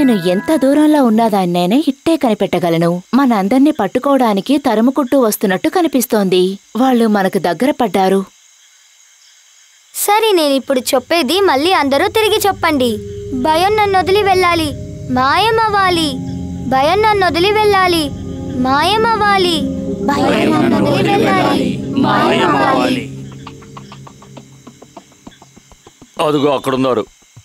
నేను ఎంత దూరంలో ఉన్నదాన్నైనా ఇట్టే కనిపెట్టగలను మనందర్నీ పట్టుకోవడానికి తరుముకుంటూ వస్తున్నట్టు కనిపిస్తోంది వాళ్ళు మనకు దగ్గర పడ్డారు సరే నేను ఇప్పుడు చెప్పేది మళ్ళీ అందరూ తిరిగి చెప్పండి భయం నన్ను వదిలి వెళ్ళాలి మాయమవ్వాలి భయం నన్ను వదిలి వెళ్ళాలి మాయమవ్వాలి భయం నన్ను వదిలి వెళ్ళాలి మాయమవ్వాలి అదిగో అక్కడున్నారు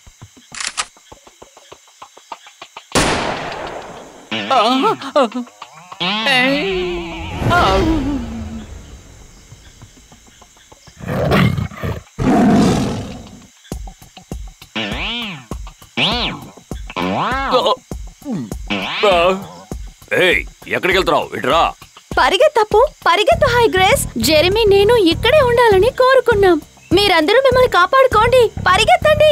ఏయ్ ఎక్కడికి వెళ్తున్నావు ఇటురా పరిగెత్తపు పరిగెత్తు హై గ్రేస్ జెరెమీ నేను ఇక్కడే ఉండాలని కోరుకున్నాం మీరందరూ మిమ్మల్ని కాపాడుకోండి పరిగెత్తండి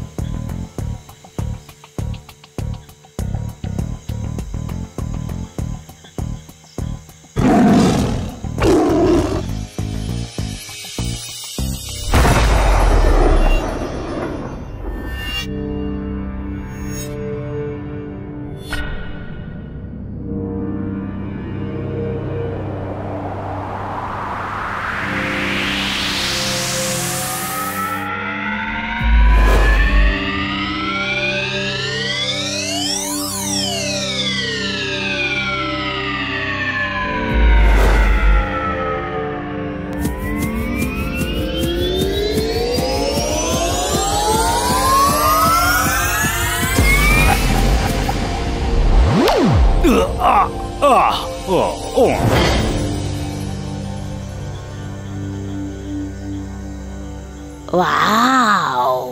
వావ్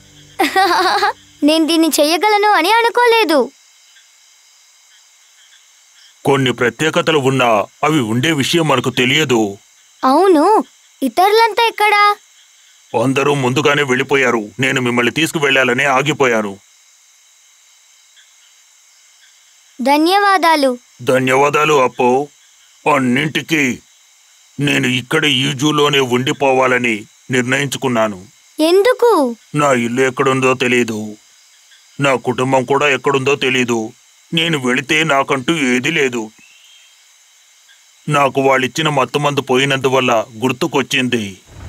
నేను దీన్ని చెయ్యగలను అని అనుకోలేదు కొన్ని ప్రత్యేకతలు ఉన్నా అవి ఉండే విషయం మనకు తెలియదు అవును ఇతరులంతా ఎక్కడా అందరూ ముందుగానే వెళ్ళిపోయారు నేను మిమ్మల్ని తీసుకువెళ్ళాలని ఆగిపోయాను ధన్యవాదాలు ధన్యవాదాలు అప్పో అన్నింటికీ నేను ఇక్కడ ఈ జూలోనే ఉండిపోవాలని నిర్ణయించుకున్నాను ఎందుకు నా ఇల్లు ఎక్కడుందో తెలియదు నా కుటుంబం కూడా ఎక్కడుందో తెలియదు నేను వెళితే నాకంటూ ఏదీ లేదు నాకు వాళ్ళిచ్చిన మత్తుమందు పోయినందువల్ల గుర్తుకొచ్చింది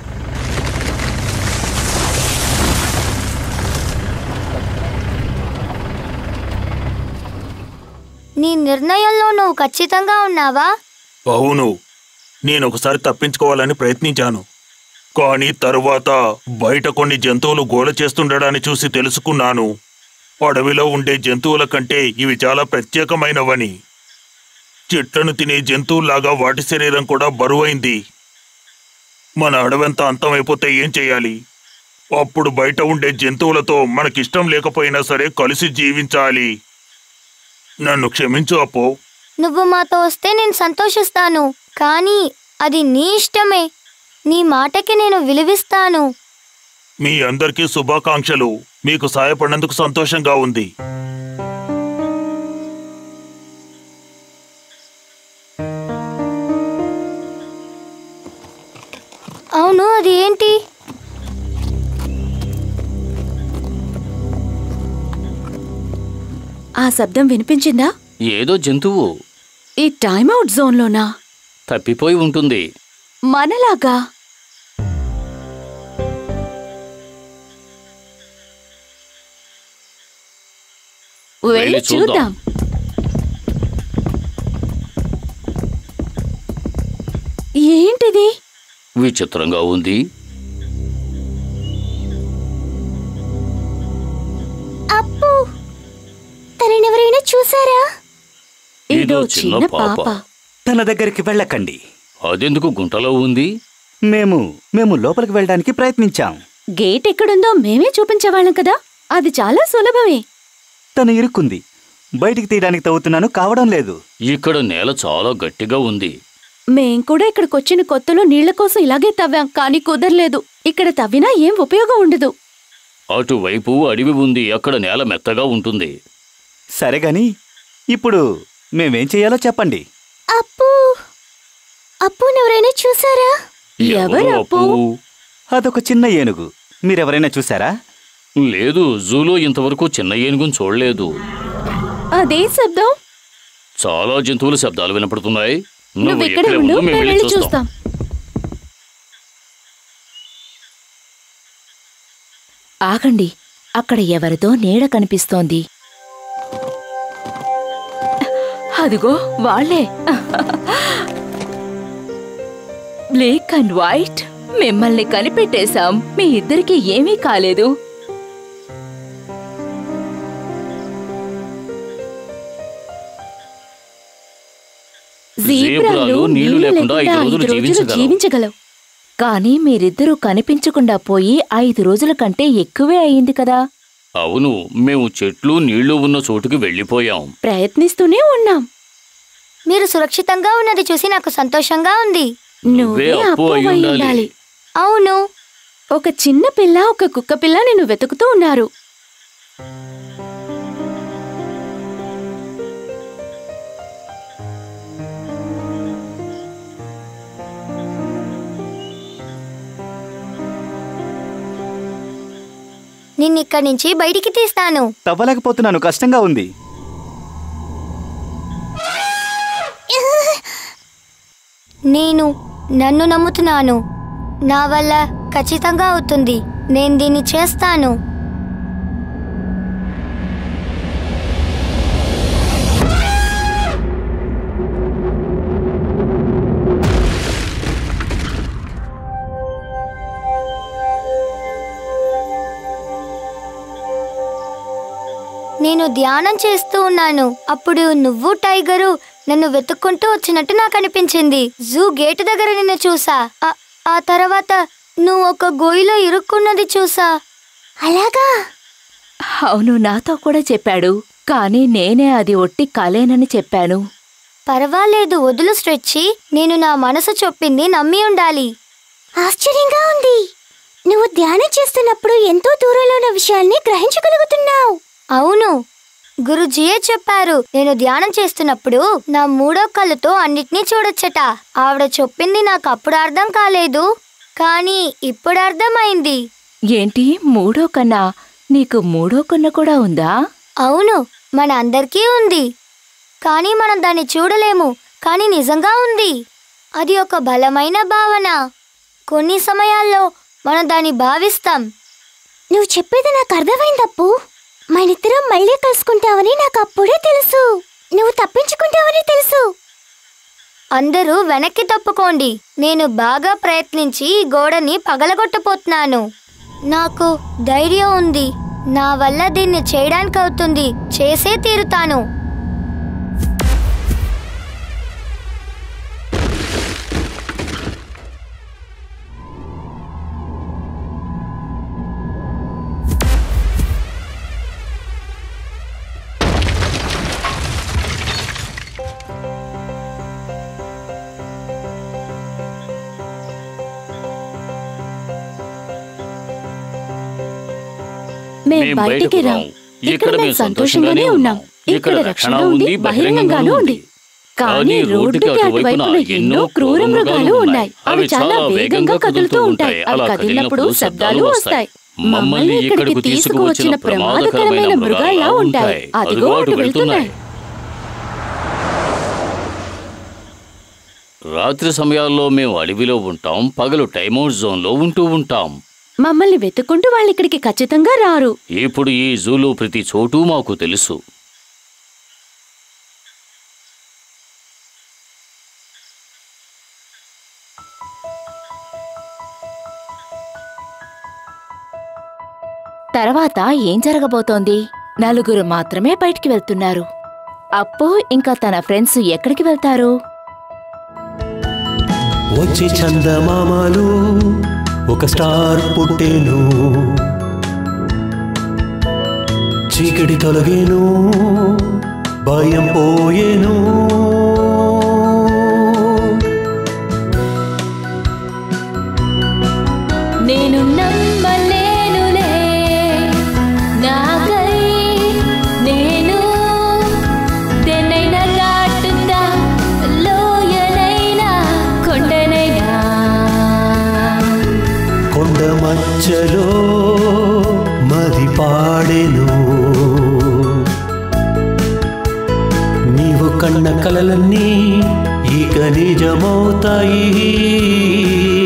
నీ నిర్ణయంలో నువ్వు ఖచ్చితంగా ఉన్నావా అవును నేను ఒకసారి తప్పించుకోవాలని ప్రయత్నించాను కానీ తరువాత బయట కొన్ని జంతువులు గోల చేస్తుండడాన్ని చూసి తెలుసుకున్నాను అడవిలో ఉండే జంతువుల కంటే ఇవి చాలా ప్రత్యేకమైనవని చెట్లను తినే జంతువుల్లాగా వాటి శరీరం కూడా బరువైంది మన అడవంతా అంతమైపోతే ఏం చేయాలి అప్పుడు బయట ఉండే జంతువులతో మనకిష్టం లేకపోయినా సరే కలిసి జీవించాలి నన్ను క్షమించు అప్పో నువ్వు మాతో వస్తే నేను సంతోషిస్తాను కానీ అది నీ ఇష్టమే నీ మాటకి నేను విలువిస్తాను మీ అందరికీ శుభాకాంక్షలు మీకు సాయపడినందుకు సంతోషంగా ఉంది అవును అది ఏంటి ఆ శబ్దం వినిపించిందా ఏదో జంతువు ఈ టైమ్అవుట్ జోన్లోనా తప్పిపోయి ఉంటుంది మనలాగా వెళ్ళి వెళ్ళి చూద్దాం. చూద్దాం ఏంటిది విచిత్రంగా ఉంది అప్పు తననెవరైనా చూసారా ఇదో చిన్న పాప తన దగ్గరికి వెళ్ళకండి అదెందుకు గుంటలో ఉంది మేము మేము లోపలికి వెళ్ళడానికి ప్రయత్నించాం గేట్ ఎక్కడుందో మేమే చూపించేవాళ్ళం కదా అది చాలా సులభమే తను ఇరుక్కుంది బయటికి తీయడానికి తవ్వుతున్నాను కావడం లేదు ఇక్కడ నేల చాలా గట్టిగా ఉంది మేం కూడా ఇక్కడికొచ్చిన కొత్తలో నీళ్ల కోసం ఇలాగే తవ్వాం కానీ కుదరలేదు ఇక్కడ తవ్వినా ఏం ఉపయోగం ఉండదు అటువైపు అడవి ఉంది అక్కడ నేల మెత్తగా ఉంటుంది సరే గాని ఇప్పుడు మేమేం చేయాలో చెప్పండి అప్పు అప్పునెవరైనా చూసారా ఎవరు అప్పు? అదొక చిన్న ఏనుగు మీరెవరైనా చూసారా లేదు జూలో ఇంతవరకు చిన్న ఏనుగును చూడలేదు అదే శబ్దం చాలా జంతువుల శబ్దాలు వినపడుతున్నాయి నువ్వు ఇక్కడే ఇక్కడే ఉండు ఉండు, మేము మేము వెళ్ళి వెళ్ళి చూస్తాం చూస్తాం ఆగండి అక్కడ ఎవరిదో నీడ కనిపిస్తోంది అదిగో వాళ్ళే బ్లేక్ అండ్ వైట్ మిమ్మల్ని కనిపెట్టేశాం మీ ఇద్దరికి ఏమీ కాలేదు జీబ్రాలు నీళ్లు లేకుండా ఐదు రోజులు జీవించగలవు. జీవించగలవు కానీ మీరిద్దరూ కనిపించకుండా పోయి ఐదు రోజుల కంటే ఎక్కువే అయింది కదా అవును మేము చెట్లు నీళ్లు ఉన్న చోటుకి వెళ్ళిపోయాం ప్రయత్నిస్తూనే ఉన్నాం మీరు సురక్షితంగా ఉన్నది చూసి నాకు సంతోషంగా ఉంది నువ్వే నువ్వే అప్పు అప్పు అయి అయి ఉండాలి. ఉండాలి అవును ఒక చిన్న పిల్ల ఒక కుక్క పిల్ల నిన్ను వెతుకుతూ ఉన్నారు నిన్నిక్కడి నుంచి బయటికి తీస్తాను తవ్వలేకపోతున్నాను కష్టంగా ఉంది నేను నన్ను నమ్ముతున్నాను నా వల్ల ఖచ్చితంగా అవుతుంది నేను దీన్ని చేస్తాను నేను ధ్యానం చేస్తూ ఉన్నాను అప్పుడు నువ్వు టైగరు నన్ను వెతుక్కుంటూ వచ్చినట్టు నాకు అనిపించింది జూ గేటు దగ్గర నిన్ను చూసా ఆ- ఆ తర్వాత నువ్వు ఒక గోయిలో ఇరుక్కున్నది చూసా అలాగా అవును నాతో కూడా చెప్పాడు కానీ నేనే అది ఒట్టి కలేనని చెప్పాను పర్వాలేదు వదులు స్ట్రెచ్చి నేను నా మనసు చెప్పింది నమ్మి ఉండాలి ఆశ్చర్యంగా ఉంది నువ్వు ధ్యానం చేస్తున్నప్పుడు ఎంతో దూరంలో ఉన్న విషయాల్ని గ్రహించగలుగుతున్నావు అవును గురుజీయే చెప్పారు నేను ధ్యానం చేస్తున్నప్పుడు నా మూడో కళ్ళతో అన్నిటినీ చూడొచ్చట ఆవిడ చెప్పింది నాకు అప్పుడు అర్థం కాలేదు కానీ ఇప్పుడు అర్థమైంది ఏంటి మూడో కన్నా నీకు మూడో కన్ను కూడా ఉందా అవును మన అందరికీ ఉంది కానీ మనం దాన్ని చూడలేము కానీ నిజంగా ఉంది అది ఒక బలమైన భావన కొన్ని సమయాల్లో మనం దాన్ని భావిస్తాం నువ్వు చెప్పేది నాకు అర్థమైందప్పు మనిద్దరం మళ్ళీ కలుసుకుంటావని నాకు అప్పుడే తెలుసు నువ్వు తప్పించుకుంటావని తెలుసు అందరూ వెనక్కి తప్పుకోండి నేను బాగా ప్రయత్నించి ఈ గోడని పగలగొట్టపోతున్నాను నాకు ధైర్యం ఉంది నా వల్ల దీన్ని చేయడానికి అవుతుంది చేసే తీరుతాను మేం మేం బయటికి బయటకు రాం రాం. ఇక్కడ మేము సంతోషంగానే ఉన్నాం ఇక్కడ రక్షణ ఉంది బహిరంగంగానూ ఉంది కానీ రోడ్డుకి అటువైపున ఎన్నో క్రూర మృగాలు ఉన్నాయి అవి చాలా వేగంగా కదులుతూ ఉంటాయి అవి కదిలినప్పుడు శబ్దాలు వస్తాయి మమ్మల్ని ఇక్కడికి తీసుకువచ్చిన ప్రమాదకరమైన మృగాల్లా ఉంటాయి అదిగో అటు వెళ్తున్నాయి రాత్రి సమయాల్లో మేము అడవిలో ఉంటాం పగలు టైమౌట్ జోన్లో ఉంటూ ఉంటాం మమ్మల్ని వెతుక్కుంటూ వాళ్ళు ఇక్కడికి ఖచ్చితంగా రారు ఇప్పుడు ఈ జూలో ప్రతి చోటు మాకు తెలుసు తర్వాత ఏం జరగబోతోంది నలుగురు మాత్రమే బయటికి వెళ్తున్నారు అప్పు ఇంకా తన ఫ్రెండ్స్ ఎక్కడికి వెళ్తారు వచ్చే చందమామలు ఒక స్టార్ పుట్టేను చీకటి తొలగేను భయం పోయేను నేను నమ్మలేనులే నాకై నేను దేన్నైనా దాటుతా లోయనైనా కొండనైనా కొండ మధ్యలో మది పాడెను కన్న కలలన్నీ ఇక నిజమవుతాయి